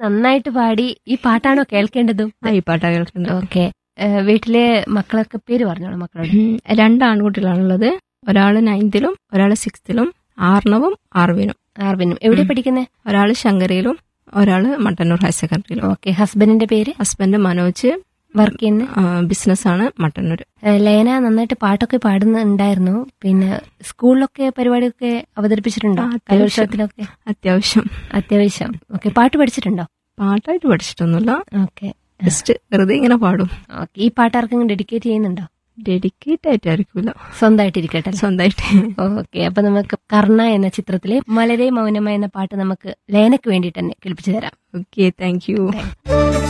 നന്നായിട്ട് പാടി ഈ പാട്ടാണോ കേൾക്കേണ്ടതും ആ ഈ പാട്ടാ കേൾക്കുന്നത് ഓക്കെ വീട്ടിലെ മക്കളൊക്കെ പേര് പറഞ്ഞോളൂ മക്കളോട് ഉം, രണ്ട് ആൺകുട്ടികളാണുള്ളത് ഒരാള് നയൻത്തിലും ഒരാള് സിക്സ്ത്തിലും ആർണവും ആർവിനും ആർവിനും എവിടെ ഉം. പഠിക്കുന്നത് ഒരാള് ശങ്കരിയിലും ഒരാള് മട്ടന്നൂർ ഹയർ സെക്കൻഡറിയിലും ഓക്കെ ഹസ്ബൻഡിന്റെ പേര് ഹസ്ബൻഡ് മനോജ് വർക്ക് ചെയ്യുന്ന ബിസിനസ്സാണ് മട്ടന്നൂർ ലേന നന്നായിട്ട് പാട്ടൊക്കെ പാടുന്നുണ്ടായിരുന്നു പിന്നെ സ്കൂളിലൊക്കെ പരിപാടിയൊക്കെ അവതരിപ്പിച്ചിട്ടുണ്ടോ ആ, അത്യാവശ്യം. കലോത്സവത്തിലൊക്കെ അത്യാവശ്യം അത്യാവശ്യം ഓക്കെ പാട്ട് പഠിച്ചിട്ടുണ്ടോ പാട്ടായിട്ട് പഠിച്ചിട്ടൊന്നുമില്ല ഓക്കെ ജസ്റ്റ് വെറുതെ ഇങ്ങനെ പാടും ഓക്കെ ഈ പാട്ട് ആർക്കെങ്കിലും ഡെഡിക്കേറ്റ് ചെയ്യുന്നുണ്ടോ ഡെഡിക്കേറ്റ് ആയിട്ടായിരിക്കൂല സ്വന്തമായിട്ട് ഇരിക്കട്ടെ സ്വന്തമായിട്ട് ഓക്കെ അപ്പൊ നമുക്ക് കർണ എന്ന ചിത്രത്തിലെ മലരെ മൗനമ എന്ന പാട്ട് നമുക്ക് ലേനക്ക് വേണ്ടിയിട്ട് തന്നെ കേൾപ്പിച്ചു തരാം ഓക്കെ താങ്ക് യു